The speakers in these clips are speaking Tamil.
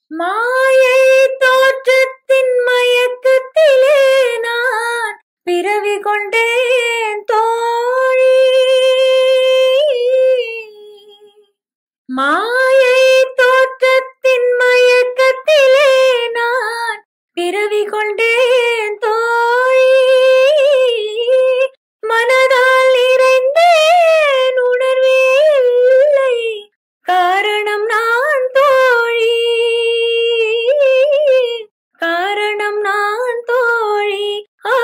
மாயை தோற்றத்தின் மயக்கத்திலே நான் பிறவி கொண்டேன் தோழி மாயை தோற்றத்தின் மயக்கத்திலே நான் பிறவி கொண்டேன் தோழி மனதால் நிறைந்தேன் உணர்வே இல்லை காரணம் நான் தோழி காரணம் நான் தோழி ஆ,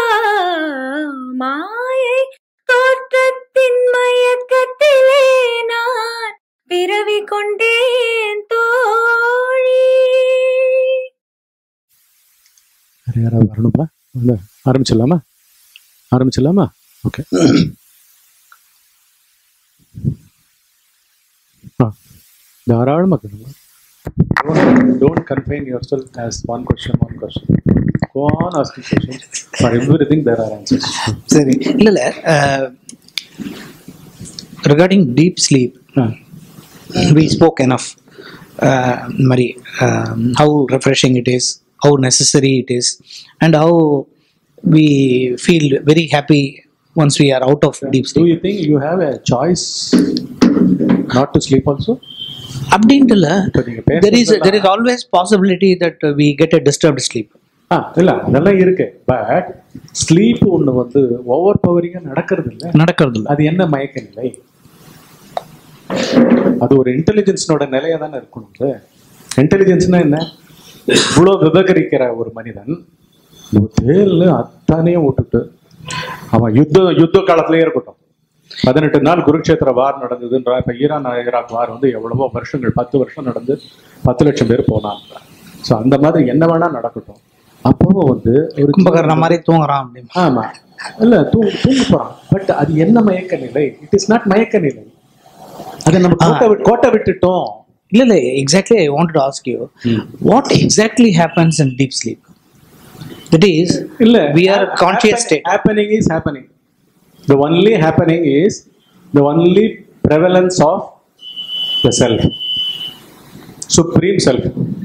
மாயை தோற்றத்தின் மயக்கத்திலே நான் பிறவி கொண்டேன் தோழி வேற யாராவது வரணுமா இல்ல ஆரம்பிச்சிடலாமா ஆரம்பிச்சிடலாமா ஓகே ஆ தாராளமாக கேளுங்க don't confine yourself as one question one question go on asking questions for everything there are answers சரி இல்லை இல்லை regarding deep sleep we spoke enough uh, Mari, um, how refreshing it is, how necessary it is, and how we feel very happy once we are out of deep Do sleep. you think you have a choice not to sleep also? அப்படின்ட்டுல இப்போ நீங்க there is there is பேசுறதெல்லாம் always possibility that uh, we get a disturbed sleep. ஆ இல்ல அதெல்லாம் இருக்கு பட் ஸ்லீப் ஒண்ணு வந்து ஓவர் பவரிங்கா நடக்கிறது இல்ல நடக்கிறது இல்ல அது என்ன மயக்க நிலை அது ஒரு இன்டெலிஜென்ஸ்னோட நிலையா தானே இருக்கணும் இன்டெலிஜென்ஸ்னா என்ன இவ்வளோ விபகரிக்கிற ஒரு மனிதன் ஒரு தேர்ல அத்தனையும் விட்டுட்டு அவன் யுத்த யுத்த காலத்திலேயே இருக்கட்டும் பதினெட்டு நாள் குருக்ஷேத்திர வார் நடந்ததுன்ற இப்ப ஈரான் ஈராக் வார் வந்து எவ்வளவோ வருஷங்கள் பத்து வருஷம் நடந்து பத்து லட்சம் பேர் போனாங்க ஸோ அந்த மாதிரி என்ன வேணா நடக்கட்டும் அப்பவும் வந்து ஒரு கும்பகர்ண மாதிரி தூங்குறான் அப்படின்னு ஆமா இல்ல தூங்க தூங்க போறான் பட் அது என்ன மயக்க நிலை இட் இஸ் நாட் மயக்க நிலை அதை நம்ம கோட்டை விட்டு கோட்டை விட்டுட்டோம் இல்ல இல்ல exactly I want to ask you what exactly happens in deep sleep that is இல்ல we are conscious state happening is happening the only happening is the only prevalence of the self supreme self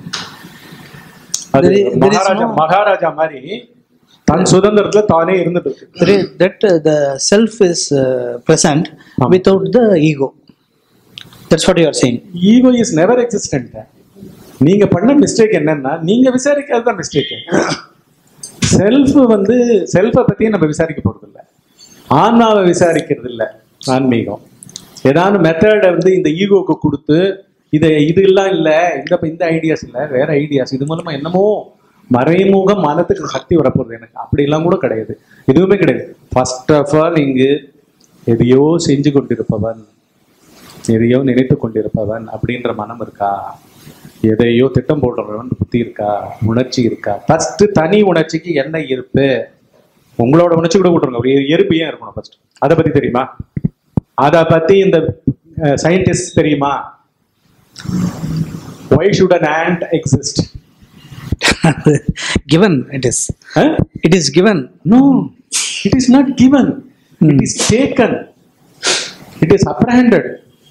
அது There is- there is maharaja no- maharaja மாதிரி தன் சுதந்திரத்துல தானே இருந்துட்டு இருக்கு. There is- that uh, the self is uh, present Um. without the ego. That's what you are saying. Ego is never existent நீங்க பண்ண மிஸ்டேக் என்னன்னா நீங்க விசாரிக்கிறது தான் மிஸ்டேக் செல்ஃப் வந்து செல்ஃபை பத்தியும் நம்ம விசாரிக்க போறது இல்ல ஆன்மாவை விசாரிக்கிறது இல்ல ஆன்மீகம் ஏதாவது மெத்தடை வந்து இந்த ஈகோக்கு கொடுத்து இதை இது எல்லாம் இல்ல இந்த இந்த ஐடியாஸ் இல்ல வேற ஐடியாஸ் இது மூலமா என்னமோ மறைமுக மனத்துக்கு சக்தி வரப்போகுது எனக்கு அப்படிலாம் கூட கிடையாது எதுவுமே கிடையாது ஃபர்ஸ்ட் ஆஃப் ஆல் இங்கு எதையோ செஞ்சு கொண்டிருப்பவன் எதையோ நினைத்து கொண்டிருப்பவன் அப்படின்ற மனம் இருக்கா எதையோ திட்டம் போடுறவன் புத்தி இருக்கா உணர்ச்சி இருக்கா ஃபர்ஸ்ட் தனி உணர்ச்சிக்கு என்ன இருப்பு உங்களோட உணர்ச்சி கூட விட்டுருங்க ஒரு எறும்பு ஏன் இருக்கணும் ஃபர்ஸ்ட் அதை பத்தி தெரியுமா அதை பத்தி இந்த சயின்டிஸ்ட் தெரியுமா why should an ant exist given it is. huh? It is given. no it is not given it is taken it is apprehended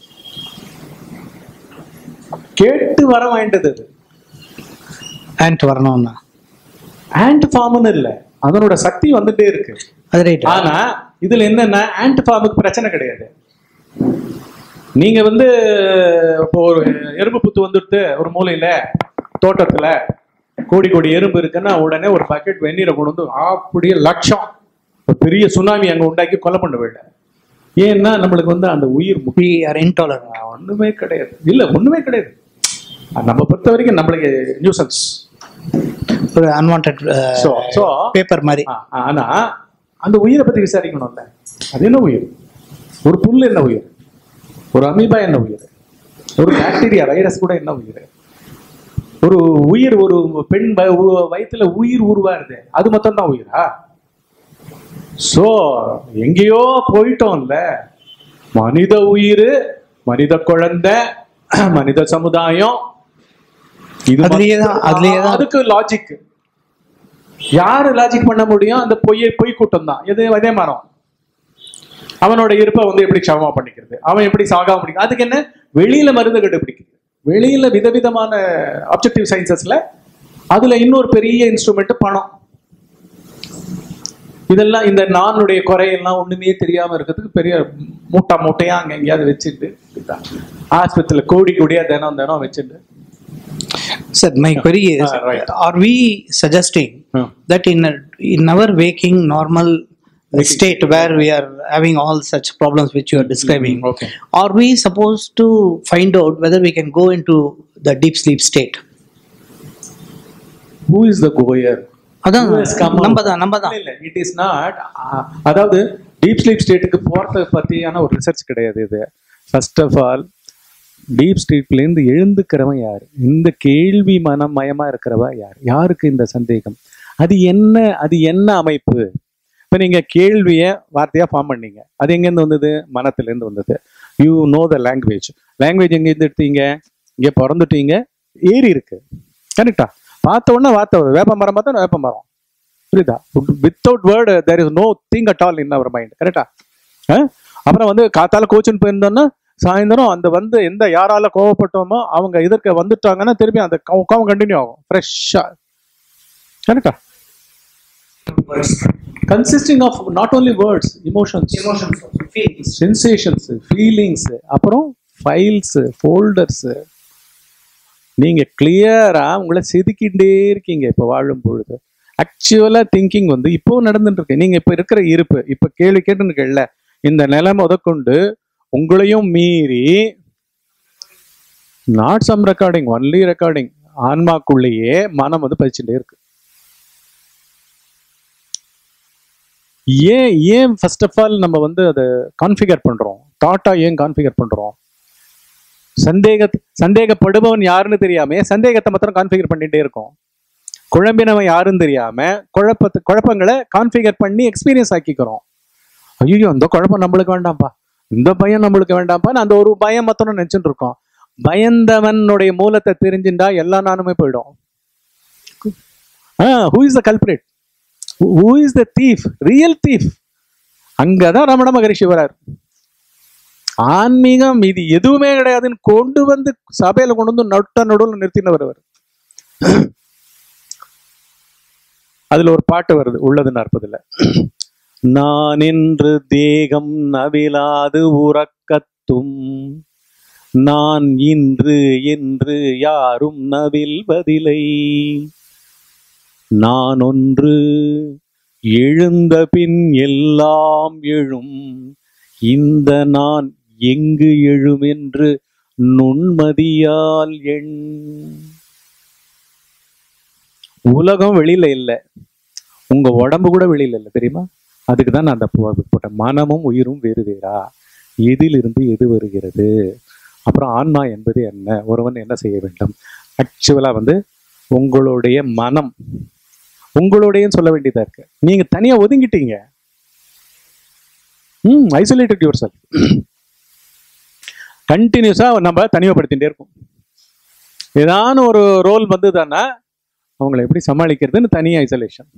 கேட்டு வர வேண்டியது அது Ant வரணும்னா ஆண்ட் ஃபார்ம்னு இல்ல அதனோட சக்தி வந்துட்டே இருக்கு அது ரைட் ஆனா இதுல என்னன்னா ஆண்ட் ஃபார்முக்கு பிரச்சனை கிடையாது நீங்க வந்து இப்போ ஒரு எறும்பு புத்து வந்துட்டு ஒரு மூலையில தோட்டத்துல கோடி கோடி எறும்பு இருக்குன்னா உடனே ஒரு பக்கெட் வெந்நீரை கொண்டு வந்து அப்படியே லட்சம் ஒரு பெரிய சுனாமி அங்க உண்டாக்கி கொலை பண்ண வேண்டாம் ஏன்னா நம்மளுக்கு வந்து அந்த உயிர் முக்கியம் we are intolerant. ஒண்ணுமே கிடையாது இல்ல ஒண்ணுமே கிடையாது நம்ம பொறுத்த வரைக்கும் நம்மளுக்கு நியூசன்ஸ் ஒரு unwanted uh, So, so paper மாதிரி ஆ, ஆனா அந்த உயிரை பத்தி விசாரிக்கணும்ல அது என்ன உயிர் ஒரு புல் என்ன உயிர் ஒரு அமீபா என்ன உயிர் ஒரு பாக்டீரியா வைரஸ் கூட என்ன உயிர் ஒரு உயிர் ஒரு பெண் வ- உ- வயித்துல உயிர் உருவாருது அது மொத்தம் தான் உயிரா சோ எங்கேயோ போயிட்டோம்ல மனித உயிர் மனித குழந்தை மனித சமுதாயம் இது அதுலயே தான், மட்டும்- அதுலயே தான். அதுக்கு லாஜிக் யாரு லாஜிக் பண்ண முடியும் அந்த பொய்யை பொய் கூட்டம் தான் எது அதே மரம் அவனோட இருப்பை வந்து எப்படி சமமா பண்ணிக்கிறது அவன் எப்படி சாகாம பண்ணிக்கிறது அதுக்கு என்ன வெளியில மருந்து கண்டுபிடிக்கிறது வெளியில விதவிதமான ஆப்ஜெக்டிவ் சயின்சஸ்ல அதுல இன்னொரு பெரிய இன்ஸ்ட்ருமெண்ட் பணம் இதெல்லாம் இந்த நானுடைய குறையெல்லாம் ஒண்ணுமே தெரியாம இருக்கிறதுக்கு பெரிய மூட்டை மூட்டையா அங்க எங்கேயாவது வச்சுட்டு ஆஸ்பத்திரியில கோடி கோடியா தினம் தினம் வச்சுட்டு Sir, my query is Ah, right. Are we suggesting Hmm. that in, a, in our waking normal state where we are having all such problems which you are describing, Mm, okay. are we supposed to find out whether we can go into the deep sleep state? Who is the goer அதான் நம்ம தான் நம்ம தான் இல்ல இட் இஸ் நாட் அதாவது டீப் ஸ்லீப் ஸ்டேட்டுக்கு போறத பத்தியான ஒரு ரிசர்ச் கிடையாது இது ஃபர்ஸ்ட் ஆஃப் ஆல் டீப் ஸ்லீப்லேருந்து எழுந்துக்கிறவன் யார் இந்த கேள்வி மனம் மயமா இருக்கிறவ யார் யாருக்கு இந்த சந்தேகம் அது என்ன அது என்ன அமைப்பு இப்போ நீங்க கேள்வியை வார்த்தையா ஃபார்ம் பண்ணீங்க அது எங்கேருந்து வந்தது மனத்திலேருந்து வந்தது you know the language language எங்கேருந்து எடுத்தீங்க இங்கே பிறந்துட்டீங்க ஏரி இருக்கு கரெக்டா பார்த்த உடனே வார்த்தை வருது வேப்ப மரம் பார்த்தா வேப்ப மரம் புரியுதா without word there is no thing at all in our mind கரெக்டா அப்புறம் வந்து காத்தால கோச்சுன்னு போயிருந்தோன்னா சாயந்தரம் அந்த வந்து எந்த யாரால கோவப்பட்டோமோ அவங்க இதற்கு வந்துட்டாங்கன்னா திருப்பி அந்த கவ- கோவம் கண்டினியூ ஆகும் ஃப்ரெஷ்ஷா கரெக்டா consisting of not only words emotions sensations feelings அப்புறம் ஃபைல்ஸ் ஃபோல்டர்ஸ் நீங்க கிளியரா உங்களை செதுக்கிட்டே இருக்கீங்க இப்ப வாழும் பொழுது ஆக்சுவலா திங்கிங் வந்து இப்போ நடந்துட்டு இருக்கு நீங்க இப்ப இருக்கிற இருப்பு இப்ப கேள்வி கேட்டுருக்கல இந்த நிலை முதற்கொண்டு உங்களையும் மீறி not some recording only recording ஆன்மாக்குள்ளேயே மனம் வந்து பதிச்சுட்டே இருக்கு ஏன் ஏன் ஃபர்ஸ்ட் ஆஃப் ஆல் நம்ம வந்து அதை கான்ஃபிகர் பண்றோம் தாட்டா ஏன் கான்ஃபிகர் பண்றோம் சந்தேக சந்தேகப்படுபவன் யாருன்னு தெரியாம சந்தேகத்தை மாத்திரம் கான்ஃபிகர் பண்ணிட்டே இருக்கும் குழம்பினவன் யாருன்னு தெரியாம குழப்பத்தை குழப்பங்களை கான்ஃபிகர் பண்ணி எக்ஸ்பீரியன்ஸ் ஆக்கிக்கிறோம் ஐயோ அந்த குழப்பம் நம்மளுக்கு வேண்டாம்ப்பா இந்த பயம் நம்மளுக்கு வேண்டாம்ப்பான்னு அந்த ஒரு பயம் மாத்திரம் நினைச்சுட்டு இருக்கோம் பயந்தவனுடைய மூலத்தை தெரிஞ்சுட்டா எல்லா நானுமே போயிடும் who is the culprit who is the thief real thief அங்கதான் ரமண மகரிஷி வரார் ஆன்மீகம் இது எதுவுமே கிடையாதுன்னு கொண்டு வந்து சபையில கொண்டு வந்து நட்ட நடுவில் நிறுத்தினவர் அவர் அதுல ஒரு பாட்டு வருது உள்ளது நாற்பதுல நான் என்று தேகம் நவிலாது உறக்கத்தும் நான் இன்று என்று யாரும் நவில்வதில்லை நான் ஒன்று எழுந்த பின் எல்லாம் எழும் இந்த நான் எங்கு எழும் என்று நுண்மதியால் எண் உலகம் வெளியில இல்லை உங்க உடம்பு கூட வெளியில இல்லை தெரியுமா அதுக்கு தான் நான் அந்த பு- போட்டேன் மனமும் உயிரும் வேறு வேறா எதிலிருந்து எது வருகிறது அப்புறம் ஆன்மா என்பது என்ன ஒருவன் என்ன செய்ய வேண்டும் ஆக்சுவலா வந்து உங்களுடைய மனம் உங்களுடையன்னு சொல்ல வேண்டியதா இருக்கு நீங்க தனியா ஒதுங்கிட்டீங்க ம் ஐசோலேட்டட் யுவர் செல்ஃப் கண்டினியூஸா நம்ம தனிமைப்படுத்திட்டே இருக்கும் ஏதான ஒரு ரோல் வந்ததுன்னா அவங்களை எப்படி சமாளிக்கிறதுன்னு தனி ஐசோலேஷன்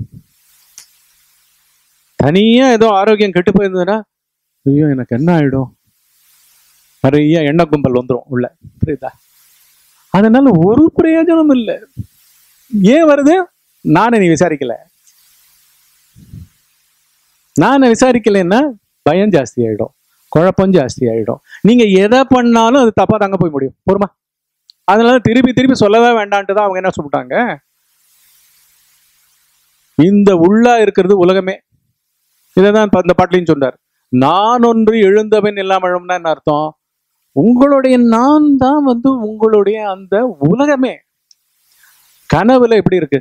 தனியா ஏதோ ஆரோக்கியம் கெட்டு போயிருந்ததுன்னா ஐயோ எனக்கு என்ன ஆயிடும் நிறைய எண்ணெய் கும்பல் வந்துடும் உள்ள புரியுதா அதனால ஒரு பிரயோஜனம் இல்லை ஏன் வருது நானே நீ விசாரிக்கல நானே விசாரிக்கலைன்னா பயம் ஜாஸ்தி ஆயிடும் குழப்பம் ஜாஸ்தி ஆயிடும் நீங்க எதை பண்ணாலும் அது தப்பா தாங்க போய் முடியும் பொறுமா அதனால திருப்பி திருப்பி சொல்லவே வேண்டான்ட்டு தான் அவங்க என்ன சொல்லிட்டாங்க இந்த உள்ளா இருக்கிறது உலகமே இதை தான் இப்ப இந்த பாட்டிலையும் சொன்னார் நான் ஒன்று எழுந்தவன் இல்லாமழும்னா என்ன அர்த்தம் உங்களுடைய நான் தான் வந்து உங்களுடைய அந்த உலகமே கனவுல எப்படி இருக்கு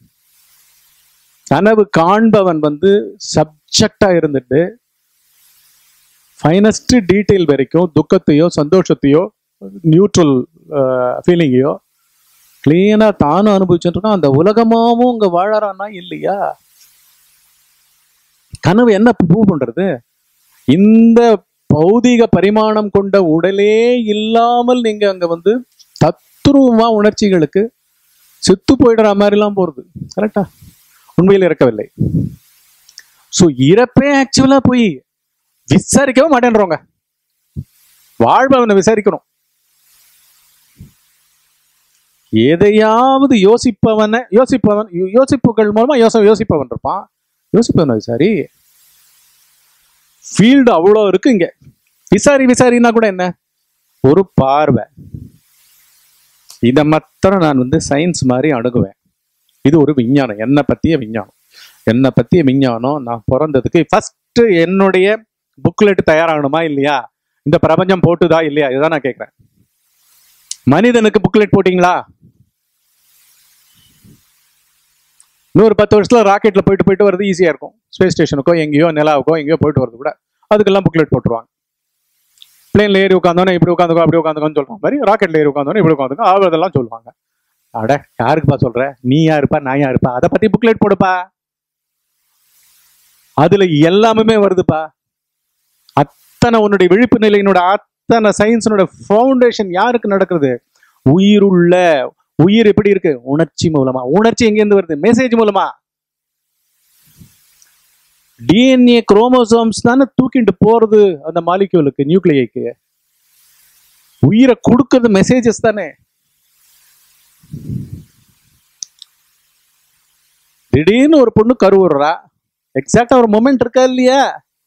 கனவு காண்பவன் வந்து சப்ஜெக்டா இருந்துட்டு ஃபைனஸ்ட் டீட்டெயில் வரைக்கும் துக்கத்தையோ சந்தோஷத்தையோ நியூட்ரல் ஃபீலிங்கையோ கிளீனா தானும் அனுபவிச்சுட்டு இருக்கான் அந்த உலகமாவும் இங்க வாழறானா இல்லையா கனவு என்ன ப்ரூவ் பண்றது இந்த பௌதிக பரிமாணம் கொண்ட உடலே இல்லாமல் நீங்க அங்க வந்து தத்துருவமா உணர்ச்சிகளுக்கு செத்து போயிடுற மாதிரிலாம் போறது கரெக்டா உண்மையில் இறக்கவில்லை ஸோ இறப்பே ஆக்சுவலா போய் விசாரிக்கவே மாட்டேன்றவங்க வாழ்பவனை விசாரிக்கணும் எதையாவது யோசிப்பவனை யோசிப்பவன் யோ- யோசிப்புகள் மூலமா யோச யோசிப்பவன் இருப்பான் யோசிப்பவன் விசாரி ஃபீல்டு அவ்வளோ இருக்கு இங்க விசாரி விசாரின்னா கூட என்ன ஒரு பார்வை இதை மாத்திரம் நான் வந்து சயின்ஸ் மாதிரி அணுகுவேன் இது ஒரு விஞ்ஞானம் என்னை பத்திய விஞ்ஞானம் என்னை பத்திய விஞ்ஞானம் நான் பிறந்ததுக்கு ஃபர்ஸ்ட் என்னுடைய புக்லெட் தயாராகணுமா இல்லையா இந்த பிரபஞ்சம் போட்டுதா இல்லையா இதான் நான் கேட்குறேன் மனிதனுக்கு புக்லெட் போட்டிங்களா இன்னொரு பத்து வருஷத்துல ராக்கெட்ல போயிட்டு போயிட்டு வரது ஈஸியா இருக்கும் ஸ்பேஸ் ஸ்டேஷனுக்கோ எங்கேயோ நிலாவுக்கோ எங்கேயோ போயிட்டு வரது கூட அதுக்கெல்லாம் புக்லெட் போட்டுருவாங்க பிளேன்ல ஏறி உட்காந்தோன்னே இப்படி உட்காந்துக்கோ அப்படி உட்காந்துக்கோன்னு சொல்றாங்க மாதிரி ராக்கெட்ல ஏறி உட்காந்தோன்னே இப்படி உட்காந்துக்கோ அதெல்லாம் சொல்லுவாங்க அட யாருக்குப்பா சொல்ற நீ யாருப்பா நான் யாருப்பா அதை பத்தி புக்லெட் போடுப்பா அதுல எல்லாமே வருதுப்பா அத்தனை உன்னுடைய விழிப்பு நிலையினோட அத்தனை சயின்ஸினோட ஃபவுண்டேஷன் யாருக்கு நடக்குது உயிருள்ள உயிர் எப்படி இருக்கு உணர்ச்சி மூலமா உணர்ச்சி எங்கேருந்து வருது மெசேஜ் மூலமா டிஎன்ஏ குரோமோசோம்ஸ் தானே தூக்கிட்டு போறது அந்த மாலிக்யூலுக்கு நியூக்ளியைக்கு உயிரை கொடுக்கறது மெசேஜஸ் தானே திடீர்னு ஒரு பொண்ணு கருவுறா எக்ஸாக்டா ஒரு மொமெண்ட் இருக்கா இல்லையா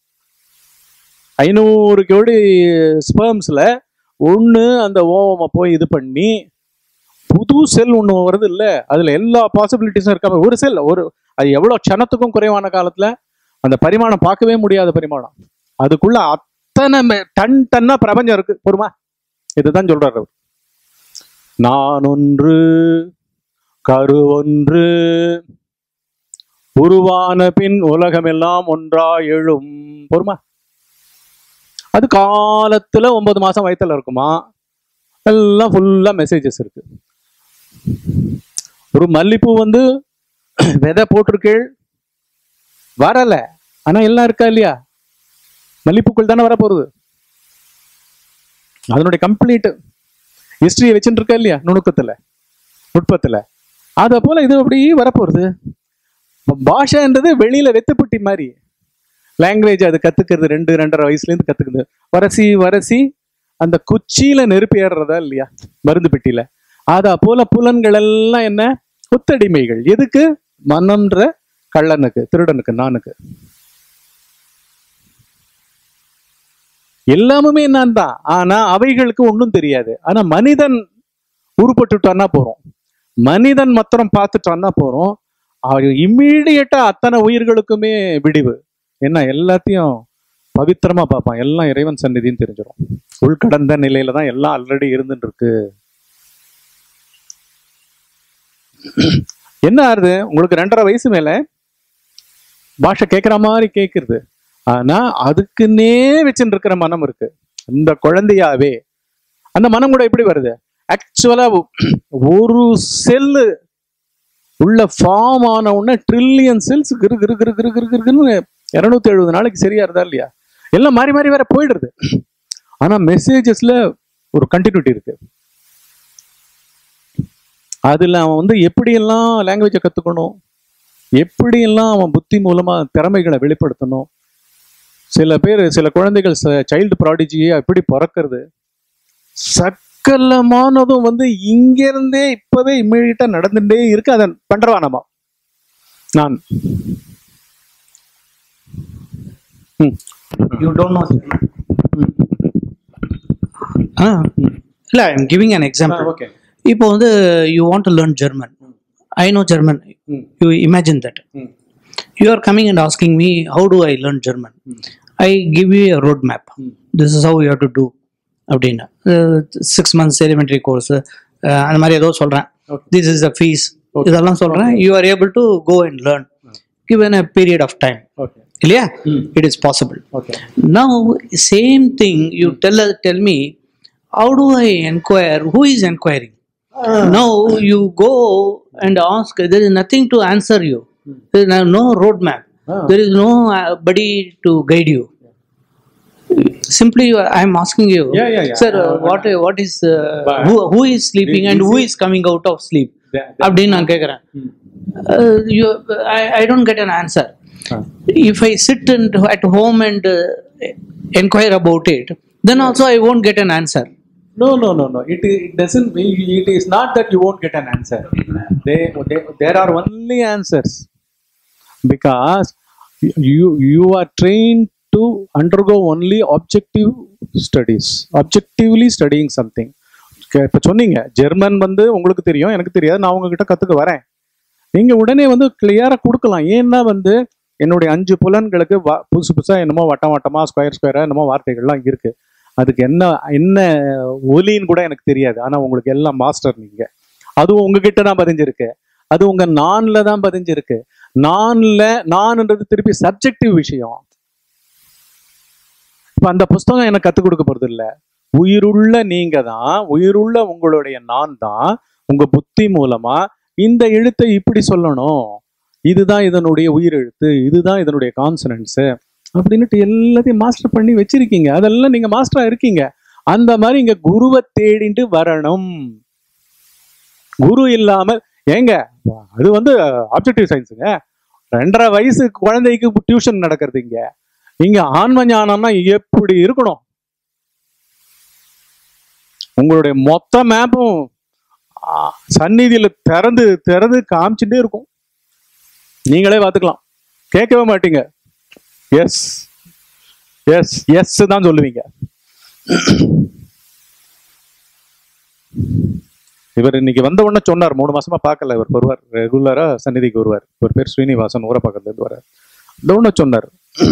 ஐநூறு கோடி ஸ்பெர்ம்ஸ்ல ஒன்று அந்த ஓவமை போய் இது பண்ணி புது செல் ஒன்று வருது இல்ல அதுல எல்லா பாசிபிலிட்டிஸும் இருக்காம ஒரு செல் ஒரு அது எவ்வளவு க்ஷணத்துக்கும் குறைவான காலத்துல அந்த பரிமாணம் பார்க்கவே முடியாத பரிமாணம் அதுக்குள்ள அத்தனை மெ- டன் டன்னா பிரபஞ்சம் இருக்கு பொறுமா இதுதான் சொல்றாரு அவர். நான் ஒன்று கரு ஒன்று உருவான பின் உலகமெல்லாம் ஒன்றா எழும் பொறுமா அது காலத்துல ஒன்பது மாசம் வயத்துல இருக்குமா எல்லாம் ஃபுல்லா மெசேஜஸ் இருக்கு ஒரு மல்லிப்பூ வந்து விதை போட்டிருக்கேள் வரல ஆனா எல்லாம் இருக்கா இல்லையா மல்லிப்பூக்கள் தானே வரப்போகுது அதனுடைய கம்ப்ளீட் ஹிஸ்டரியை வச்சுட்டு இருக்கா இல்லையா நுணுக்கத்துல நுட்பத்துல அத போல இது அப்படி வரப்போகுது பாஷான்றது வெளியில வெத்துப்பட்டி மாதிரி லாங்குவேஜ் அது கத்துக்கிறது ரெண்டு ரெண்டரை வயசுல இருந்து கத்துக்குது வரசி வரசி அந்த குச்சியில நெருப்பு ஏறுறதா இல்லையா மருந்து பெட்டியில அத போல புலன்கள் எல்லாம் என்ன குத்தடிமைகள் எதுக்கு மனம்ன்ற கள்ளனுக்கு திருடனுக்கு நானுக்கு எல்லாமுமே நான் தான் ஆனா அவைகளுக்கு ஒண்ணும் தெரியாது ஆனா மனிதன் உருப்பட்டுட்டான்னா போறோம் மனிதன் மாத்திரம் பார்த்துட்டான்னா போறோம் இம்மீடியட்டா அத்தனை உயிர்களுக்குமே விடிவு என்ன எல்லாத்தையும் பவித்திரமா பார்ப்பான் எல்லாம் இறைவன் சந்நிதின்னு தெரிஞ்சிடும் உள்கடந்த நிலையில தான் எல்லாம் ஆல்ரெடி இருந்துட்டு இருக்கு என்ன ஆறுது உங்களுக்கு ரெண்டரை வயசு மேல பாஷை கேட்குற மாதிரி கேட்குறது ஆனா அதுக்குன்னே வச்சுட்டு இருக்கிற மனம் இருக்கு அந்த குழந்தையாவே அந்த மனம் கூட எப்படி வருது ஆக்சுவலா ஒரு செல்லு உள்ள ஃபார்ம் ஆன உடனே ட்ரில்லியன் செல்ஸ் கிரு கிரு கிரு கிரு கிரு கிருன்னு இரநூத்தி எழுபது நாளைக்கு சரியா இருந்தா இல்லையா எல்லாம் மாறி மாறி வேற போயிடுறது ஆனா மெசேஜஸ்ல ஒரு கண்டினியூட்டி இருக்கு அதுல அவன் வந்து எப்படியெல்லாம் லாங்குவேஜை கத்துக்கணும் எப்படியெல்லாம் அவன் புத்தி மூலமா திறமைகளை வெளிப்படுத்தணும் சில பேர் சில குழந்தைகள் சைல்டு ப்ராடிஜியை எப்படி பிறக்கிறது சக்கலமானதும் வந்து இங்க இருந்தே இப்பவே இம்மீடியட்டா நடந்துட்டே இருக்கு அதை பண்றவா நம்ம நான் ம் You don't know German. Ah, இல்ல I am giving an example okay இப்போ வந்து you want to learn German I know German hmm you imagine that hmm you are coming and asking me how do i learn german i give you a roadmap Mm. this is how you have to do அப்படின்னு சிக்ஸ் மந்த்ஸ் எலிமெண்ட்ரி கோர்ஸ் அந்த மாதிரி ஏதோ சொல்றேன் Okay. This is the fees Okay. இதெல்லாம் சொல்றேன் you are able to go and learn given a period of time okay இல்லையா hmm it is possible okay now same thing you tell tell me how do i inquire who is inquiring now you go and ask there is nothing to answer you there is no roadmap Ah. there is no uh, buddy to guide you simply i am asking you Yeah, yeah, yeah. sir uh, Uh, what what is uh, But- who, who is sleeping and who This is coming out of sleep That- that- அப்படின்னு நான் கேட்குறேன் ம் you I, I don't get an answer Ah. if I sit and, at home and uh, inquire about it, then also I won't get an answer. No, no, no, no. It, it doesn't. It is not that you won't get an answer. They, they, there are only answers because you you are trained to undergo only objective studies. Objectively studying something. Okay, இப்ப சொன்னீங்க ஜெர்மன் வந்து உங்களுக்கு தெரியும் எனக்கு தெரியாது நான் உங்ககிட்ட கத்துக்க வரேன் நீங்க உடனே வந்து கிளியரா கொடுக்கலாம் ஏன்னா வந்து என்னுடைய அஞ்சு புலன்களுக்கு வ- புதுசு புதுசா என்னமோ வட்டம் வட்டமா ஸ்கொயர் ஸ்கொயரா என்னமோ வார்த்தைகள்லாம் இருக்கு அதுக்கு என்ன என்ன ஒலின்னு கூட எனக்கு தெரியாது ஆனா உங்களுக்கு எல்லாம் மாஸ்டர் நீங்க அதுவும் உங்ககிட்ட தான் பதிஞ்சிருக்கு அது உங்க நான்ல தான் பதிஞ்சிருக்கு நான்ல நான்ன்றது திருப்பி சப்ஜெக்டிவ் விஷயம் இப்ப அந்த புஸ்தகம் எனக்கு கத்துக் கொடுக்க போறது இல்ல உயிருள்ள நீங்க தான் உயிருள்ள உங்களுடைய நான் தான் உங்க புத்தி மூலமா இந்த எழுத்தை இப்படி சொல்லணும் இதுதான் இதனுடைய உயிர் எழுத்து இதுதான் இதனுடைய கான்சனன்ஸ் அப்படின்னுட்டு எல்லாத்தையும் மாஸ்டர் பண்ணி வச்சிருக்கீங்க அதெல்லாம் நீங்க மாஸ்டரா இருக்கீங்க அந்த மாதிரி இங்க குருவை தேடிட்டு வரணும் குரு இல்லாம ஏங்க அது வந்து ஆப்ஜெக்டிவ் சயின்ஸுங்க ரெண்டரை வயசு குழந்தைக்கு டியூஷன் நடக்கிறது இங்க இங்க ஆன்ம ஞானம்னா எப்படி இருக்கணும் உங்களுடைய மொத்த மேப்பும் சந்நிதியில திறந்து திறந்து காமிச்சுட்டே இருக்கும் நீங்களே பார்த்துக்கலாம் கேட்கவே மாட்டீங்க எஸ் எஸ் எஸ் தான் சொல்லுவீங்க இவர் இன்னைக்கு வந்த உடனே சொன்னார் மூணு மாசமா பார்க்கல இவர் வருவார் ரெகுலரா சந்நிதிக்கு வருவார் இவர் பேர் ஸ்ரீனிவாசன் ஊரப்பாக்கத்துல இருந்து வரார் இந்த உடனே சொன்னார்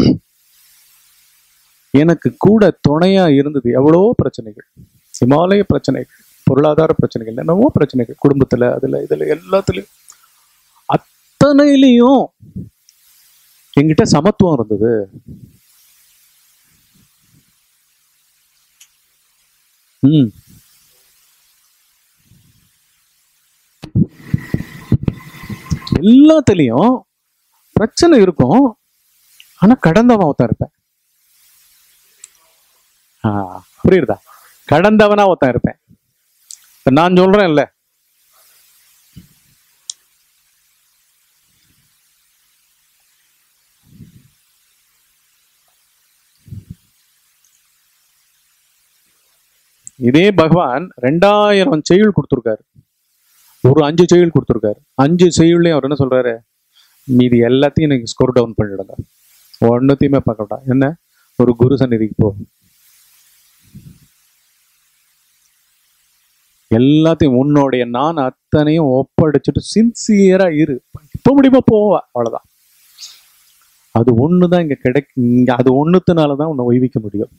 எனக்கு கூட துணையா இருந்தது எவ்வளோ பிரச்சனைகள் இமாலய பிரச்சனைகள் பொருளாதார பிரச்சனைகள் என்னவோ பிரச்சனைகள் குடும்பத்துல அதுல இதுல எல்லாத்துலயும் அத்தனையிலையும் என்கிட்ட சமத்துவம் இருந்தது ம் எல்லாத்துலயும் பிரச்சனை இருக்கும் ஆனா கடந்தவன் ஒருத்தன் இருப்பேன் ஆ, புரியுதா கடந்தவனா ஒருத்தன் இருப்பேன் இப்ப நான் சொல்றேன்ல இதே பகவான் ரெண்டாயிரம் செய்யுள் கொடுத்துருக்காரு ஒரு அஞ்சு செய்யுள் கொடுத்துருக்காரு அஞ்சு செய்யுள்லையும் அவர் என்ன சொல்றாரு மீதி எல்லாத்தையும் நீங்க ஸ்கோர் டவுன் பண்ணிடுங்க ஒன்னுத்தையுமே பார்க்க வேண்டாம் என்ன ஒரு குரு சந்நிதிக்கு போ எல்லாத்தையும் உன்னுடைய நான் அத்தனையும் ஒப்படைச்சிட்டு சின்சியரா இரு இப்போ முடியுமா போவா அவ்வளவுதான் அது ஒண்ணுதான் இங்க கிடைக்கும் இங்க அது ஒண்ணுத்துனாலதான் உன்னை ஒய்விக்க முடியும்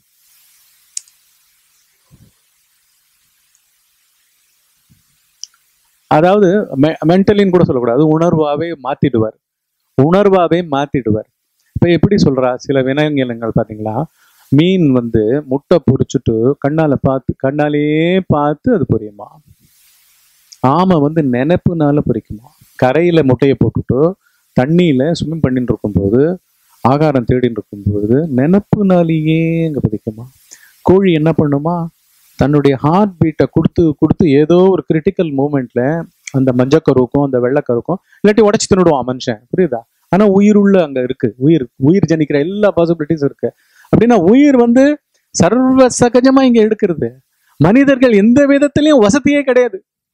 அதாவது மென்டலின்னு கூட சொல்லக்கூடாது உணர்வாவே மாத்திடுவார் உணர்வாவே மாத்திடுவார் இப்ப எப்படி சொல்றா சில வினயங்கள் பாத்தீங்களா மீன் வந்து முட்டை பொரிச்சுட்டு கண்ணால பார்த்து கண்ணாலேயே பார்த்து அது பொரியுமா ஆமை வந்து நினைப்புனால பொரிக்குமா கரையில முட்டையை போட்டுட்டு தண்ணியில ஸ்விம் பண்ணிட்டு இருக்கும்போது ஆகாரம் தேடின்னு இருக்கும்போது நினப்புனாலேயே அங்க பதிக்குமா கோழி என்ன பண்ணுமா தன்னுடைய ஹார்ட் பீட்டை கொடுத்து கொடுத்து ஏதோ ஒரு கிரிட்டிக்கல் மூமெண்ட்ல அந்த மஞ்சக்கருவுக்கும் அந்த வெள்ளைக்கருவுக்கும் இல்லாட்டி உடச்சி தின்னுடுவான் மனுஷன் புரியுதா ஆனா உயிர் உள்ள அங்க இருக்கு உயிர் உயிர் ஜனிக்கிற எல்லா பாசிபிலிட்டிஸ் இருக்கு அப்படின்னா உயிர் வந்து சர்வ சகஜமா இங்க எடுக்கிறது மனிதர்கள் எந்த விதத்திலையும் வசதியே கிடையாது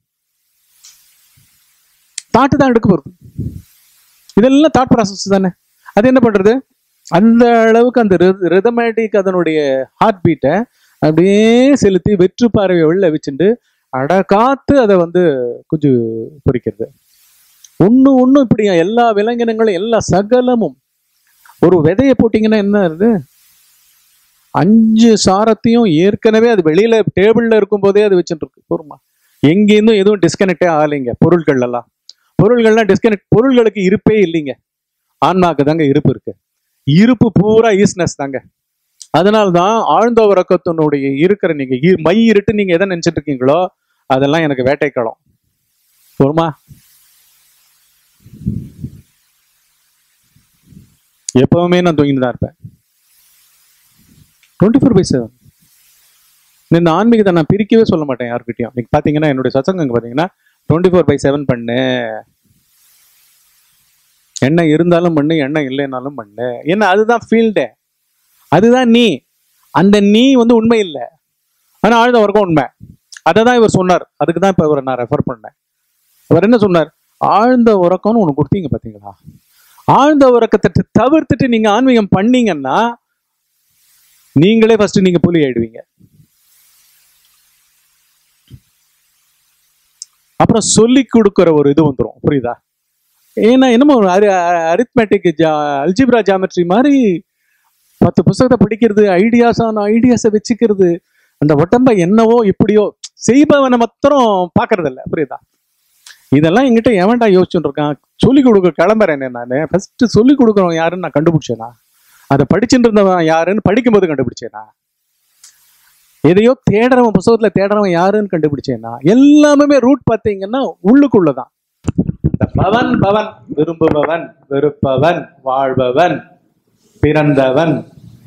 தாட்டு தான் எடுக்க போறது இதெல்லாம் தாட் ப்ராசஸ் தானே அது என்ன பண்றது அந்த அளவுக்கு அந்த ரிதமேட்டிக் அதனுடைய ஹார்ட் பீட்டை அப்படியே செலுத்தி வெற்று பார்வையை வெளில வச்சுட்டு அடகாத்து அதை வந்து கொஞ்சம் பொறிக்கிறது ஒண்ணு ஒண்ணு இப்படி எல்லா விலங்கினங்களும் எல்லா சகலமும் ஒரு விதையை போட்டீங்கன்னா என்ன வருது அஞ்சு சாரத்தையும் ஏற்கனவே அது வெளியில டேபிள்ல இருக்கும் போதே அது வச்சுட்டு இருக்கு போருமா எங்கேருந்தும் எதுவும் டிஸ்கனெக்டே ஆகலைங்க பொருட்கள் எல்லாம் பொருள்கள்லாம் டிஸ்கனெக்ட் பொருள்களுக்கு இருப்பே இல்லைங்க ஆன்மாக்கு தாங்க இருப்பு இருக்கு இருப்பு பூரா ஈஸ்னஸ் தாங்க அதனால தான் ஆழ்ந்த உறக்கத்தினுடைய இருக்கிற நீங்க இ- மை இருட்டு நீங்க எதை நினைச்சிட்டு இருக்கீங்களோ அதெல்லாம் எனக்கு வேட்டைக்களம் போருமா எப்பவுமே நான் தூங்கிட்டு தான் இருப்பேன் டுவெண்ட்டி ஃபோர் பை செவன் இந்த ஆன்மீகத்தை நான் பிரிக்கவே சொல்ல மாட்டேன் யார்கிட்டயும் நீங்க பாத்தீங்கன்னா என்னுடைய சத்சங்கம் பாத்தீங்கன்னா டுவெண்ட்டி ஃபோர் பை செவன் பண்ணு எண்ணெய் இருந்தாலும் பண்ணு எண்ணெய் இல்லைனாலும் பண்ணு ஏன்னா அதுதான் ஃபீல்டு அதுதான் நீ அந்த நீ வந்து உண்மை இல்லை ஆனா ஆழ்ந்த உறக்கம் உண்மை அதை தான் இவர் சொன்னார் அதுக்கு தான் இப்போ இவரை நான் ரெஃபர் பண்ணேன் அவர் என்ன சொன்னார் ஆழ்ந்த உறக்கம்னு ஒன்று கொடுத்தீங்க பார்த்தீங்களா ஆழ்ந்த உறக்கத்தை தவிர்த்துட்டு நீங்க ஆன்மீகம் பண்ணீங்கன்னா நீங்களே ஃபர்ஸ்ட் நீங்க புலி ஆயிடுவீங்க அப்புறம் சொல்லி கொடுக்குற ஒரு இது வந்துடும் புரியுதா ஏன்னா என்னமோ ஒரு அரி அரித்மேட்டிக் ஜா அல்ஜிப்ரா ஜாமெட்ரி மாதிரி பத்து புத்தகத்தை படிக்கிறது ஐடியாஸான ஐடியாஸை வச்சுக்கிறது அந்த உடம்ப என்னவோ இப்படியோ செய்பவனை மாத்திரம் பார்க்கறது இல்ல புரியுதா இதெல்லாம் என்கிட்ட எவன்டா யோசிச்சுட்டு இருக்கான் சொல்லி கொடுக்க கிளம்புறேன் நான் ஃபர்ஸ்ட் சொல்லி கொடுக்குறவன் யாருன்னு நான் கண்டுபிடிச்சேனா அதை படிச்சுட்டு இருந்தவன் யாருன்னு படிக்கும்போது கண்டுபிடிச்சேனா எதையோ தேடுறவன் புத்தகத்துல தேடுறவன் யாருன்னு கண்டுபிடிச்சேனா எல்லாமே ரூட் பார்த்தீங்கன்னா உள்ளுக்குள்ளதான் இந்த பவன் பவன் விரும்புபவன் வெறுப்பவன் வாழ்பவன் பிறந்தவன்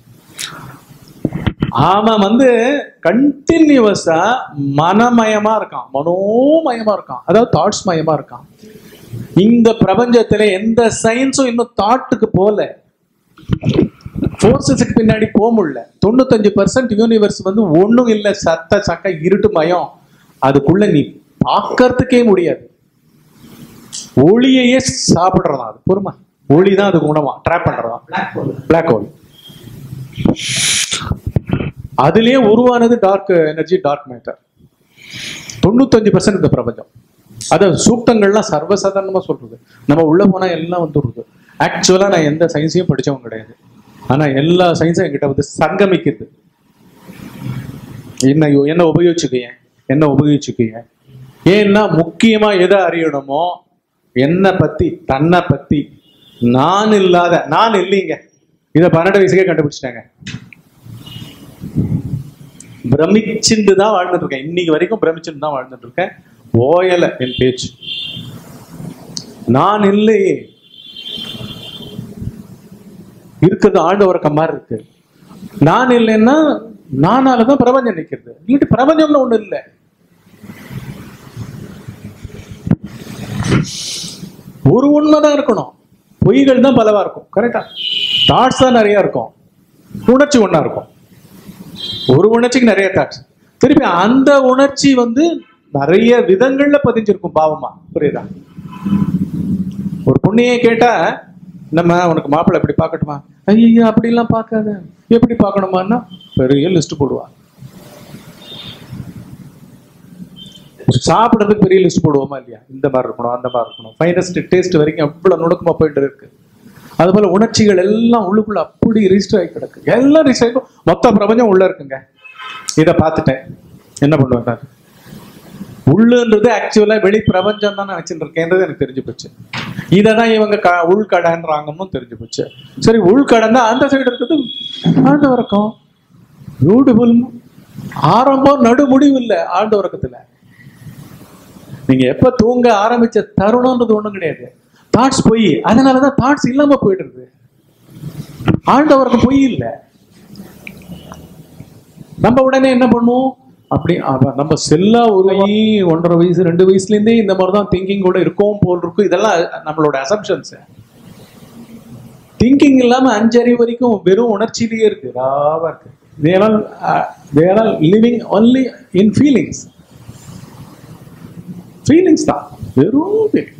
அவன் வந்து கண்டினியூவஸா மனமயமா இருக்கான் மனோமயமா இருக்கான் அதாவது தாட்ஸ் மயமா இருக்கான் இந்த பிரபஞ்சத்துல எந்த சயின்ஸும் இன்னும் தாட்டுக்கு போல ஃபோர்ஸஸுக்கு பின்னாடி போக முடியல தொண்ணூத்தஞ்சு பர்சன்ட் யூனிவர்ஸ் வந்து ஒண்ணும் இல்லை சத்த சக்க இருட்டு மயம் அதுக்குள்ள நீ பார்க்கறதுக்கே முடியாது ஒளியையே சாப்பிடுறதா அது பொறுமா ஒளி தான் அதுக்கு உணவா ட்ராப் பண்றதா பிளாக் ஹோல் அதுலயே உருவானது டார்க் எனர்ஜி டார்க் மேட்டர் தொண்ணூத்தஞ்சு பர்சன்ட் இந்த பிரபஞ்சம் அது சூக்தங்கள்லாம் சர்வசாதாரணமா சொல்றது நம்ம உள்ள போனா எல்லாம் வந்துடுறது ஆக்சுவலா நான் எந்த சயின்ஸையும் படிச்சவன் கிடையாது ஆனா எல்லா சயின்ஸும் என்கிட்ட வந்து சங்கமிக்குது என்ன என்ன உபயோகிச்சுக்கீங்க என்ன உபயோகிச்சுக்கீங்க ஏன்னா முக்கியமா எதை அறியணுமோ என்னை பத்தி தன்னை பத்தி நான் இல்லாத நான் இல்லைங்க இதை பன்னெண்டு வயசுக்கே கண்டுபிடிச்சிட்டாங்க பிரமிச்சுட்டு தான் வாழ்ந்துட்டு இருக்கேன் இன்னைக்கு வரைக்கும் பிரமிச்சுட்டு தான் வாழ்ந்துட்டு இருக்கேன் ஓயல என் பேச்சு நான் இல்லையே இருக்கிறது ஆழ்ந்த உறக்கம் மாதிரி இருக்கு நான் இல்லைன்னா நானாலதான் பிரபஞ்சம் நிக்கிறது இல்லாட்டி பிரபஞ்சம்னு ஒண்ணு இல்லை ஒரு உண்மைதான் இருக்கணும் பொய்கள் தான் பலவா இருக்கும் கரெக்டா தாட்ஸ் தான் நிறைய இருக்கும் உணர்ச்சி ஒண்ணா இருக்கும் ஒரு உணர்ச்சிக்கு நிறைய தாட்ஸ் திருப்பி அந்த உணர்ச்சி வந்து நிறைய விதங்கள்ல பதிஞ்சிருக்கும் பாவமா புரியுதா ஒரு பொண்ணையே கேட்டா நம்ம உனக்கு மாப்பிள்ளை எப்படி பார்க்கட்டுமா ஐயோ அப்படிலாம் பார்க்காத எப்படி பார்க்கணுமான்னா பெரிய லிஸ்ட் போடுவா சாப்பிட்றதுக்கு பெரிய லிஸ்ட் போடுவோமா இல்லையா இந்த மாதிரி இருக்கணும் அந்த மாதிரி இருக்கணும் ஃபைனஸ்ட் டேஸ்ட் வரைக்கும் அவ்வளவு நுணுக்கமா போயிட்டு இருக்கு அது போல உணர்ச்சிகள் எல்லாம் உள்ளுக்குள்ள அப்படி ரிஜிஸ்டர் ஆகி கிடக்கு எல்லாம் ரிஜிஸ்டர் ஆகி மொத்த பிரபஞ்சம் உள்ள இருக்குங்க இதை பார்த்துட்டேன் என்ன பண்ணுவேன் நான் உள்ளுன்றது ஆக்சுவலா வெளி பிரபஞ்சம் தான் நான் வச்சுட்டு இருக்கேன்றது எனக்கு தெரிஞ்சு போச்சு இதை தான் இவங்க க உள்கடன்றாங்கன்னு தெரிஞ்சு போச்சு சரி உள்கடன் தான் அந்த சைடு இருக்குது ஆழ்ந்த உறக்கம் பியூட்டிஃபுல் ஆரம்பம் நடு முடிவு இல்லை ஆழ்ந்த உறக்கத்துல நீங்க எப்ப தூங்க ஆரம்பிச்ச தருணம்ன்றது ஒண்ணும் கிடையாது தாட்ஸ் பொய் அதனாலதான் தாட்ஸ் இல்லாம போயிடுறது ஆழ்ந்த உறக்கம் பொய் இல்லை நம்ம உடனே என்ன பண்ணுவோம் அப்படி அப்ப நம்ம செல்லா உருவாகி ஒன்றரை வயசு ரெண்டு வயசுல இருந்தே இந்த மாதிரி தான் திங்கிங் கூட இருக்கும் போல் இருக்கும் இதெல்லாம் நம்மளோட அசம்ஷன்ஸ் திங்கிங் இல்லாம அஞ்சறிவு வரைக்கும் வெறும் உணர்ச்சியிலேயே இருக்கு ராவா இருக்கு there there are living only in feelings feelings தான் வெறும் feeling.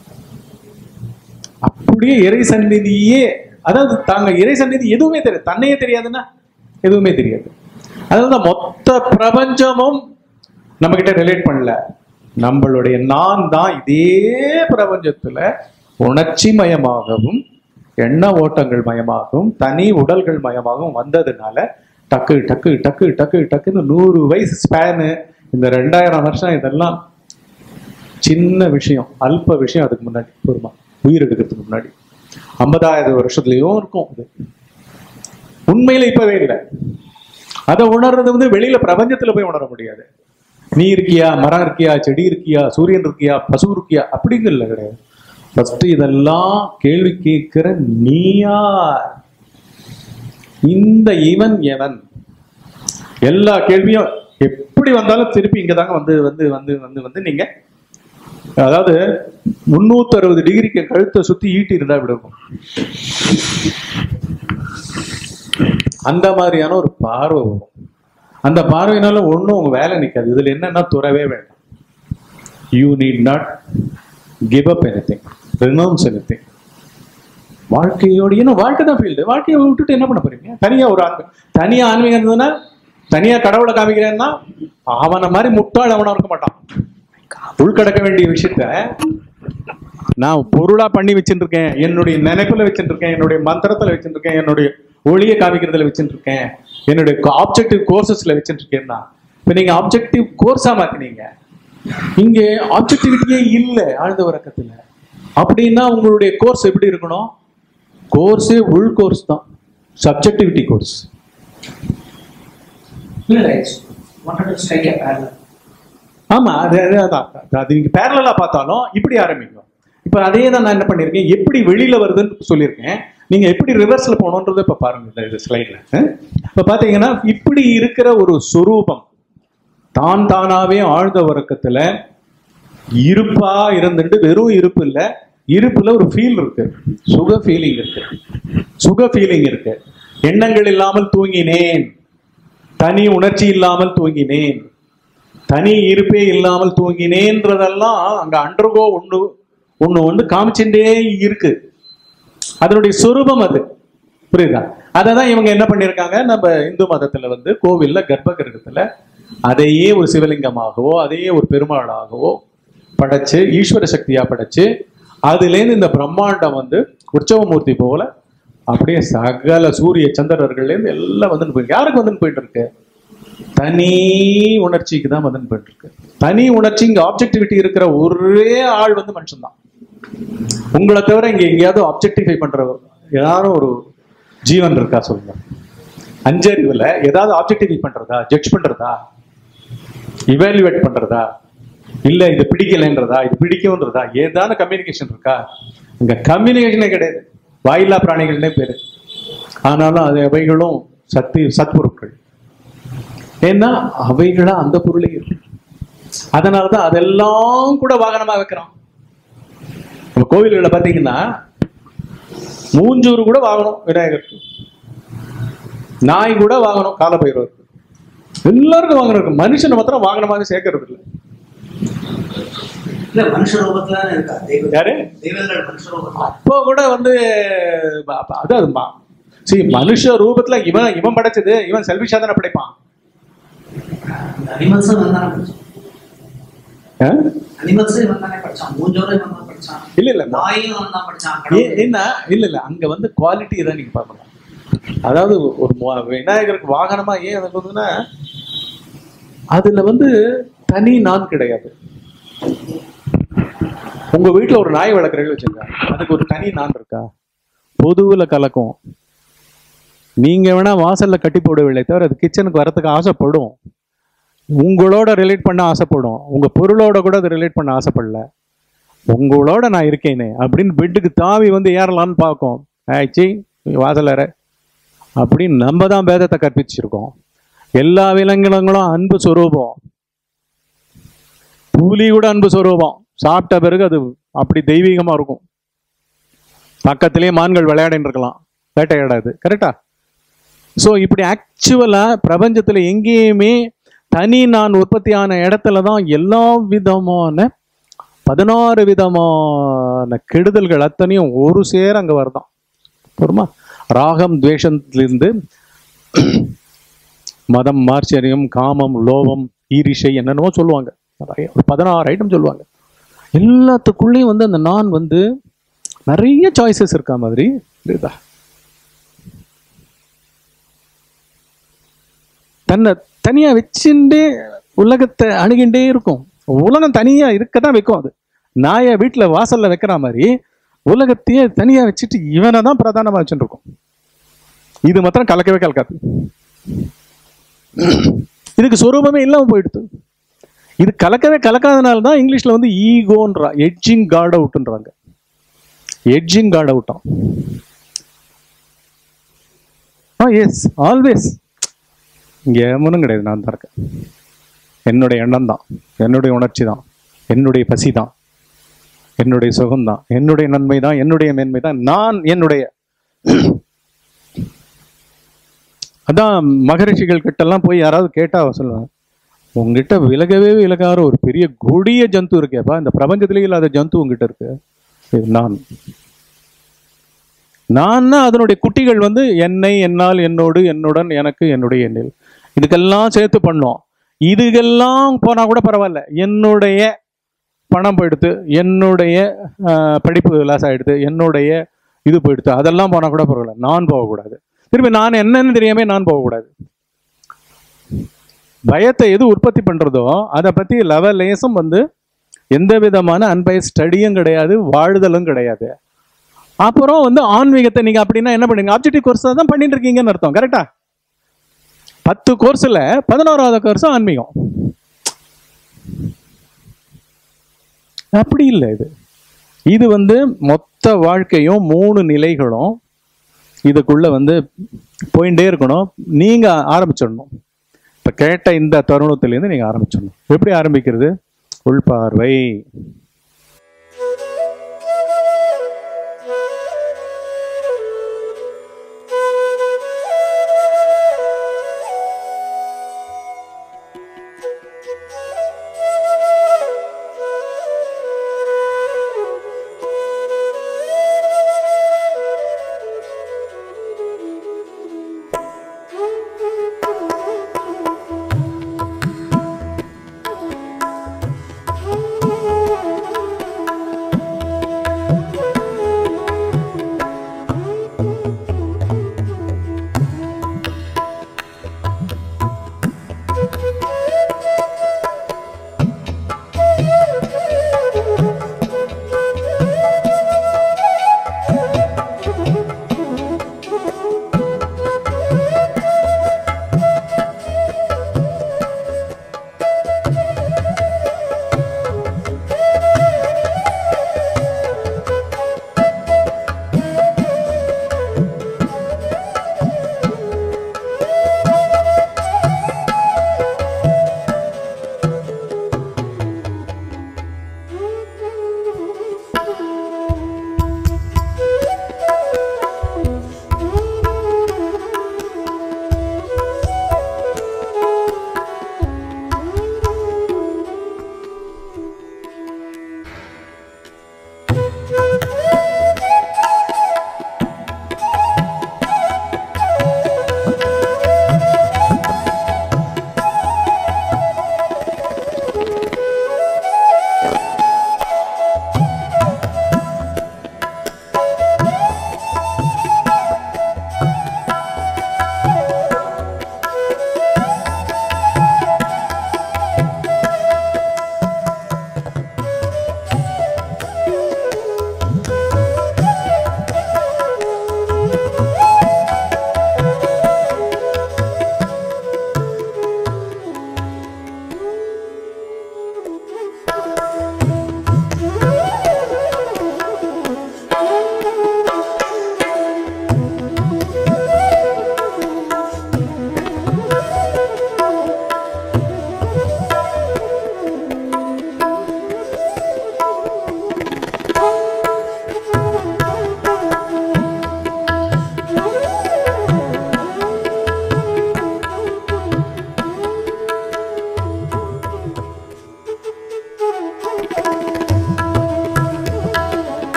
அப்படியே இறை சந்நிதியே அதாவது தாங்க இறை சந்நிதி எதுவுமே தெரியாது தன்னையே தெரியாதுன்னா எதுவுமே தெரியாது அதனால மொத்த பிரபஞ்சமும் நம்ம கிட்ட ரிலேட் பண்ணல நம்மளுடைய நான் தான் இதே பிரபஞ்சத்துல உணர்ச்சி மயமாகவும் எண்ண ஓட்டங்கள் மயமாகவும் தனி உடல்கள் மயமாகவும் வந்ததுனால டக்கு டக்கு டக்கு டக்கு டக்குன்னு நூறு வயசு ஸ்பேனு இந்த ரெண்டாயிரம் வருஷம் இதெல்லாம் சின்ன விஷயம் அல்ப விஷயம் அதுக்கு முன்னாடி பொறுமா உயிர் எடுக்கிறதுக்கு முன்னாடி ஐம்பதாயிரம் வருஷத்துலயும் இருக்கும் இது உண்மையில இப்பவே இல்லை அதை உணர்றது வந்து வெளியில பிரபஞ்சத்துல போய் உணர முடியாது நீ இருக்கியா மரம் இருக்கியா செடி இருக்கியா சூரியன் இருக்கியா பசு இருக்கியா அப்படிங்கல கிடையாது ஃபர்ஸ்ட் இதெல்லாம் கேள்வி கேட்கிற நீயார் இந்த இவன் எவன் எல்லா கேள்வியும் எப்படி வந்தாலும் திருப்பி இங்க தாங்க வந்து வந்து வந்து வந்து வந்து நீங்க அதாவது முன்னூத்தி அறுபது டிகிரிக்கு கழுத்தை சுத்தி ஈட்டி இருந்தா இப்படி இருக்கும் அந்த மாதிரியான ஒரு பார்வை வரும் அந்த பார்வையினால ஒண்ணும் உங்க வேலை நிக்காது இதுல என்னன்னா துறவே வேண்டாம் you need not give up anything renounce anything வாழ்க்கையோட ஏன்னா வாழ்க்கை தான் ஃபீல்டு வாழ்க்கையை விட்டுட்டு என்ன பண்ண போறீங்க தனியா ஒரு ஆன்மீ தனியா ஆன்மீகம் இருந்ததுன்னா தனியா கடவுளை காமிக்கிறேன்னா அவனை மாதிரி முட்டாள் அவனா இருக்க மாட்டான் உள்கடக்க வேண்டிய விஷயத்த நான் பொருளா பண்ணி வச்சுட்டு இருக்கேன் என்னுடைய நினைப்புல வச்சுட்டு இருக்கேன் என்னுடைய மந்திரத்துல வச்சுட்டு இருக்கேன் என்னுடைய ஒளியை காமிக்கிறதுல வச்சுட்டு இருக்கேன் என்னுடைய ஆப்ஜெக்டிவ் கோர்சஸ்ல வச்சுட்டு இருக்கேன்னா இப்ப நீங்க ஆப்ஜெக்டிவ் கோர்ஸா மாத்தினீங்க இங்க ஆப்ஜெக்டிவிட்டியே இல்லை ஆழ்ந்த உறக்கத்துல அப்படின்னா உங்களுடைய கோர்ஸ் எப்படி இருக்கணும் கோர்ஸே உள் கோர்ஸ் தான் subjectivity course wanted to strike a parallel. ஆமா அது அது அதான் அது- அது நீங்க பேரலா பார்த்தாலும் இப்படி ஆரம்பிக்கும் இப்ப அதே தான் நான் என்ன பண்ணிருக்கேன் எப்படி வெளியில வருதுன்னு சொல்லியிருக்கேன் நீங்க எப்படி ரிவர்ஸ்ல போகணுன்றதை இப்ப பாருங்க இந்த- இந்த ஸ்லைட்ல இப்ப பாத்தீங்கன்னா இப்படி இருக்கிற ஒரு சொரூபம் தான் தானாவே ஆழ்ந்த உறக்கத்துல இருப்பா இருந்துட்டு வெறும் இருப்பு இல்ல இருப்புல ஒரு ஃபீல் இருக்கு சுக ஃபீலிங் இருக்கு சுக ஃபீலிங் இருக்கு எண்ணங்கள் இல்லாமல் தூங்கினேன் தனி உணர்ச்சி இல்லாமல் தூங்கினேன் தனி இருப்பே இல்லாமல் தூங்கினேன்றதெல்லாம் அங்க அண்டர்கோ ஒண்ணு ஒண்ணு வந்து காமிச்சுட்டே இருக்கு அதனுடைய சொரூபம் அது புரியுதா அதை தான் இவங்க என்ன பண்ணியிருக்காங்க நம்ம இந்து மதத்துல வந்து கோவில்ல கர்ப்ப கிரகத்துல அதையே ஒரு சிவலிங்கமாகவோ அதையே ஒரு பெருமாளாகவோ படைச்சு ஈஸ்வர சக்தியா படைச்சு அதுலேருந்து இந்த பிரம்மாண்டம் வந்து உற்சவமூர்த்தி போல அப்படியே சகல சூரிய சந்திரர்கள்லேருந்து எல்லாம் வந்து போயிருக்கு யாருக்கு வந்து போயிட்டு இருக்கு தனி உணர்ச்சிக்கு தான் வந்து போயிட்டு இருக்கு தனி உணர்ச்சி இங்க ஆப்ஜெக்டிவிட்டி இருக்கிற ஒரே ஆள் வந்து மனுஷன்தான் உங்களை தவிர இங்க எங்கேயாவது ஆப்ஜெக்டிஃபை பண்ற யாரும் ஒரு ஜீவன் இருக்கா சொல்லுங்க அஞ்சறிவுல ஏதாவது ஆப்ஜெக்டிஃபை பண்றதா ஜட்ஜ் பண்றதா இவாலுவேட் பண்றதா இல்ல இது பிடிக்கலைன்றதா இது பிடிக்கும்ன்றதா ஏதான கம்யூனிகேஷன் இருக்கா இங்க கம்யூனிகேஷனே கிடையாது வாயில்லா பிராணிகள்னே பேரு ஆனாலும் அது அவைகளும் சக்தி சத்பொருட்கள் ஏன்னா அவைகளா அந்த பொருளே இருக்கு அதனாலதான் அதெல்லாம் கூட வாகனமா வைக்கிறான் நம்ம கோவில்களை பாத்தீங்கன்னா மூஞ்சூறு கூட வாங்கணும் விநாயகருக்கு நாய் கூட வாங்கணும் காலபைரவருக்கு எல்லாருக்கும் வாங்கணும் இருக்கு மனுஷனை மாத்திரம் வாகனமாக சேர்க்கறது இல்லை இல்ல மனுஷ ரூபத்துல தானே இருக்கா தெய்வம் யாரு தெய்வங்கள் மனுஷ ரூபத்துல அப்போ கூட வந்து ப- ப- அது அது மா- see மனுஷ ரூபத்துல இவன் இவன் படைச்சது இவன் செல்விஷா தானே படைப்பான் அனிமல்ஸும் இவன் தானே படிச்சான் ஆ? அனிமல்ஸும் இவன் தானே படிச்சான் மூஞ்சோரும் இவன் தான் படிச்சான் இல்ல இல்ல நாயும் இவன் தான் படிச்சான் ஏ- கடவுள் என்ன இல்ல இல்ல அங்க வந்து குவாலிட்டி தான் நீங்க பார்க்கணும் அதாவது ஒரு மு- விநாயகருக்கு வாகனமா ஏன் எனக்கு வந்துன்னா அதுல வந்து தனி நான் கிடையாது உங்க வீட்டுல ஒரு நாய் வளர்க்குறீங்க வச்சுங்க அதுக்கு ஒரு தனி நான் இருக்கா பொதுவுல கலக்கும் நீங்க வேணா வாசல்ல கட்டி போடவில்லை தவிர அது கிச்சனுக்கு வரதுக்கு ஆசைப்படும் உங்களோட ரிலேட் பண்ண ஆசைப்படும் உங்க பொருளோட கூட அது ரிலேட் பண்ண ஆசைப்படல உங்களோட நான் இருக்கேனே அப்படின்னு பெட்டுக்கு தாவி வந்து ஏறலாம்னு பார்க்கும் ஆயிடுச்சு வாசல் ஏற அப்படின்னு நம்ம தான் பேதத்தை கற்பிச்சிருக்கோம் எல்லா விலங்கினங்களும் அன்பு சொரூபம் புலி கூட அன்பு சொரூபம் சாப்பிட்ட பிறகு அது அப்படி தெய்வீகமா இருக்கும் பக்கத்திலேயே மான்கள் விளையாடின்னு இருக்கலாம் வேட்டையாடாது கரெக்டா ஸோ இப்படி ஆக்சுவலா பிரபஞ்சத்துல எங்கேயுமே தனி நான் உற்பத்தியான இடத்துல தான் எல்லா விதமான பதினாறு விதமான கெடுதல்கள் அத்தனையும் ஒரு சேர அங்க வருதான் பொறுமா ராகம் துவேஷத்திலிருந்து மதம் மார்ச்சரியம் காமம் லோபம் ஈரிஷை என்னென்னமோ சொல்லுவாங்க நிறைய ஒரு பதினாறு ஐட்டம் சொல்லுவாங்க எல்லாத்துக்குள்ளேயும் வந்து அந்த நான் வந்து நிறைய சாய்ஸஸ் இருக்கா மாதிரி இருக்குதா தன்னை தனியா வச்சுட்டே உலகத்தை அணுகிண்டே இருக்கும் உலகம் தனியா இருக்கதான் வைக்கும் அது நாயை வீட்டுல வாசல்ல வைக்கிற மாதிரி உலகத்தையே தனியா வச்சுட்டு இவனை தான் பிரதானமா வச்சுட்டு இருக்கும் இது மாத்திரம் கலக்கவே கலக்காது இதுக்கு சொரூபமே இல்லாம போயிடுது இது கலக்கவே கலக்காதனால தான் இங்கிலீஷ்ல வந்து ஈகோன்றா எட்ஜிங் காட் அவுட்ன்றாங்க எட்ஜிங் காட் அவுட்டாம் ஆ எஸ் ஆல்வேஸ் இங்க எவனும் கிடையாது நான் தான் இருக்கேன் என்னுடைய எண்ணம் தான் என்னுடைய உணர்ச்சி தான் என்னுடைய பசி தான் என்னுடைய சுகம் தான் என்னுடைய நன்மை தான் என்னுடைய மேன்மை தான் நான் என்னுடைய அதான் மகரிஷிகள் கிட்டலாம் போய் யாராவது கேட்டா அவ சொல்லுவாங்க உங்ககிட்ட விலகவே விலகாத ஒரு பெரிய கொடிய ஜந்து இருக்கேப்பா இந்த பிரபஞ்சத்திலே இல்லாத ஜந்து உங்ககிட்ட இருக்கு இது நான் நான்னா அதனுடைய குட்டிகள் வந்து என்னை என்னால் என்னோடு என்னுடன் எனக்கு என்னுடைய எண்ணில் இதுக்கெல்லாம் சேர்த்து பண்ணோம் இதுக்கெல்லாம் போனா கூட பரவாயில்ல என்னுடைய பணம் போயிடுத்து என்னுடைய ஆஹ், படிப்பு லாஸ் ஆயிடுது என்னுடைய இது போயிடுத்து அதெல்லாம் போனா கூட பரவாயில்ல நான் போகக்கூடாது திரும்பி நான் என்னன்னு தெரியாம நான் போகக்கூடாது பயத்தை எது உற்பத்தி பண்றதோ அதை பத்தி லெவல் லேசும் வந்து எந்த விதமான அன்பய ஸ்டடியும் கிடையாது வாழ்தலும் கிடையாது அப்புறம் வந்து ஆன்மீகத்தை நீங்க அப்படின்னா என்ன பண்ணுங்க ஆப்ஜெக்டிவ் கோர்ஸ் தான் பண்ணிட்டு இருக்கீங்கன்னு அர்த்தம் கரெக்டா பத்து கோர்ஸ்ல பதினோராவது கோர்ஸ் ஆன்மீகம் அப்படி இல்லை இது இது வந்து மொத்த வாழ்க்கையும் மூணு நிலைகளும் இதுக்குள்ள வந்து போயிட்டே இருக்கணும் நீங்க ஆரம்பிச்சிடணும் இப்ப கேட்ட இந்த தருணத்திலேருந்து நீங்க ஆரம்பிச்சிடணும் எப்படி ஆரம்பிக்கிறது உள்பார்வை Thank you.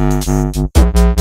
Thank